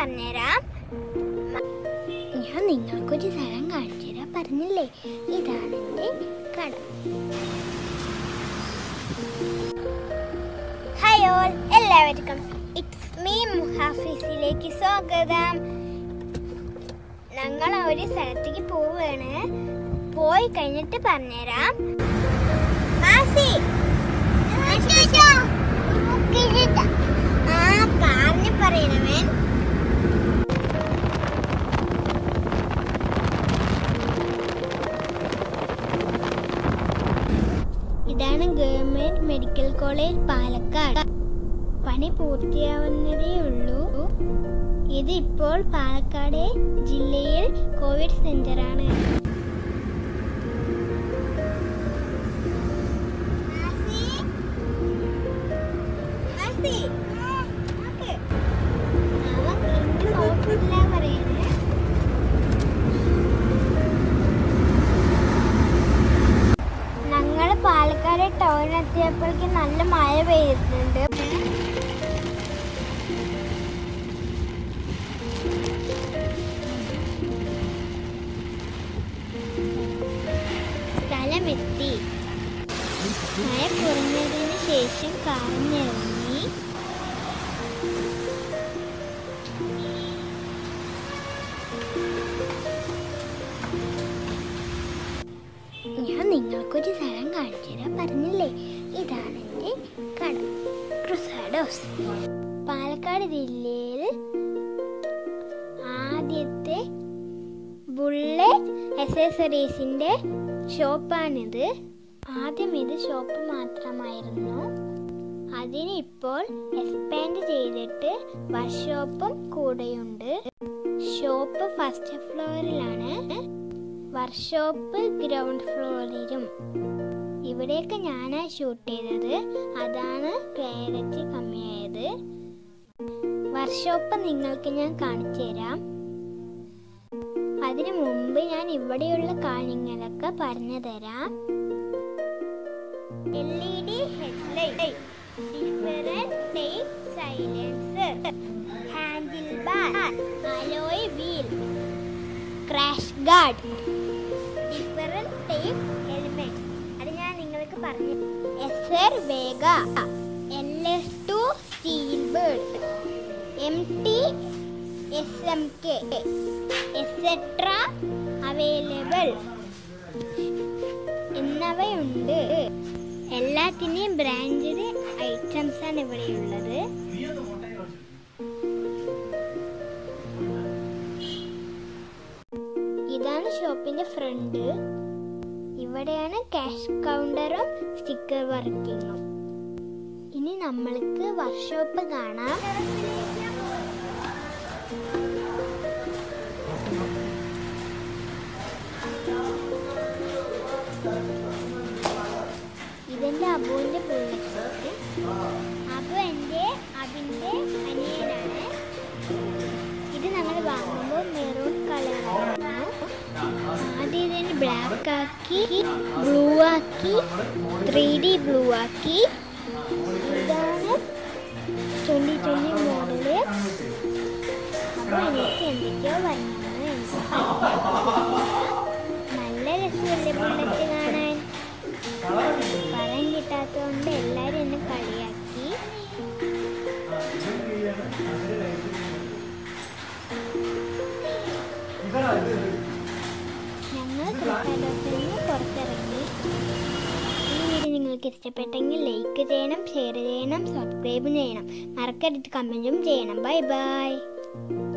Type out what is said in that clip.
പറഞ്ഞുതരാം ഞാൻ നിങ്ങൾക്കൊരു സ്ഥലം കാണിച്ചു തരാം പറഞ്ഞില്ലേ ഇതാണ് എൻ്റെ കട ഹായ് ഓൾ എല്ലാവർക്കും ഇറ്റ്സ് മീ മുഹാഫിസിലേക്ക് സ്വാഗതം ഞങ്ങൾ ഒരു സ്ഥലത്തേക്ക് പോവുകയാണ് പോയി കഴിഞ്ഞിട്ട് പറഞ്ഞുതരാം മാസി ആ കാറിന് പറയണവൻ ഇതാണ് ഗവൺമെന്റ് മെഡിക്കൽ കോളേജ് പാലക്കാട് പണി പൂർത്തിയാവുന്നതേ ഉള്ളൂ ഇത് ഇപ്പോൾ പാലക്കാട് ജില്ലയിൽ കോവിഡ് സെന്ററാണ് ഞങ്ങൾ പാലക്കാട് ടൗൺ എത്തിയപ്പോഴേക്ക് നല്ല മഴ പെയ്യുന്നുണ്ട് സ്ഥലമെത്തി മഴ കുറഞ്ഞതിന് ശേഷം കാറിഞ്ഞിറങ്ങി ഞാൻ നിങ്ങൾക്കൊരു സ്ഥലം കാണിച്ചു തരാം പറഞ്ഞില്ലേ ഇതാണ് എൻ്റെ കട ക്രുസാഡോസ് പാലക്കാട് ജില്ലയിൽ ആദ്യത്തെ ബുള്ളറ്റ് അസസറീസിൻ്റെ ഷോപ്പാണിത് ആദ്യം ഇത് ഷോപ്പ് മാത്രമായിരുന്നു അതിന് ഇപ്പോൾ എക്സ്പാൻഡ് ചെയ്തിട്ട് വർക്ക്ഷോപ്പും കൂടെയുണ്ട് ഷോപ്പ് ഫസ്റ്റ് ഫ്ലോറിലാണ് വർക്ക്ഷോപ്പ് ഗ്രൗണ്ട് ഫ്ലോറിലും ഇവിടെയൊക്കെ ഞാനാ ഷൂട്ട് ചെയ്തത് അതാണ് ക്ലാരിറ്റി കമ്മിയായത് വർക്ക്ഷോപ്പ് നിങ്ങൾക്ക് ഞാൻ കാണിച്ചു തരാം അതിനു മുമ്പ് ഞാൻ ഇവിടെയുള്ള കാര്യങ്ങളൊക്കെ പറഞ്ഞു തരാം L E D headlight different type silencer handle bar alloy wheel crash guard different type helmet അത് ഞാൻ നിങ്ങൾക്ക് പറഞ്ഞു S R Vega L S two steel bird M T S M K etcetera available എന്നിവയുണ്ട് എല്ലാത്തിൻ്റെയും ബ്രാൻഡഡ് ഐറ്റംസ് ആണ് ഇവിടെയുള്ളത് ഇതാണ് ഷോപ്പിന്റെ ഫ്രണ്ട് ഇവിടെയാണ് ക്യാഷ് കൗണ്ടറും സ്റ്റിക്കർ വർക്കിങ്ങും ഇനി നമ്മൾക്ക് വർക്ക്ഷോപ്പ് കാണാം ഇതെന്റെ അബുവിന്റെ ബുള്ളറ്റ് അബു എൻ്റെ അബിന്റെ അനിയനാണ് ഇത് ഞങ്ങൾ വാങ്ങുമ്പോൾ മെറൂൺ കളറായിരുന്നു ആദ്യം ഇതിന് ബ്ലാക്ക് ആക്കി ബ്ലൂ ആക്കി ത്രീ ഡി ബ്ലൂ ആക്കി ഇതാണ് ട്വന്റി ട്വന്റി മോഡല് അപ്പോൾ എനിക്ക് എന്തൊക്കെയോ പറഞ്ഞത് എനിക്ക് നല്ല രസമല്ലേ ബുള്ളറ്റ് കാണാൻ പറയാൻ കിട്ടാത്തതുകൊണ്ട് എല്ലാവരും എന്നെ കളിയാക്കി ഞങ്ങൾ ക്രിസ്റ്റാലോസിൽ നിന്ന് പുറത്തിറങ്ങി ഈ വീഡിയോ നിങ്ങൾക്ക് ഇഷ്ടപ്പെട്ടെങ്കിൽ ലൈക്ക് ചെയ്യണം ഷെയർ ചെയ്യണം സബ്സ്ക്രൈബ് ചെയ്യണം മറക്കരുത് കമൻറ്റും ചെയ്യണം ബൈ ബൈ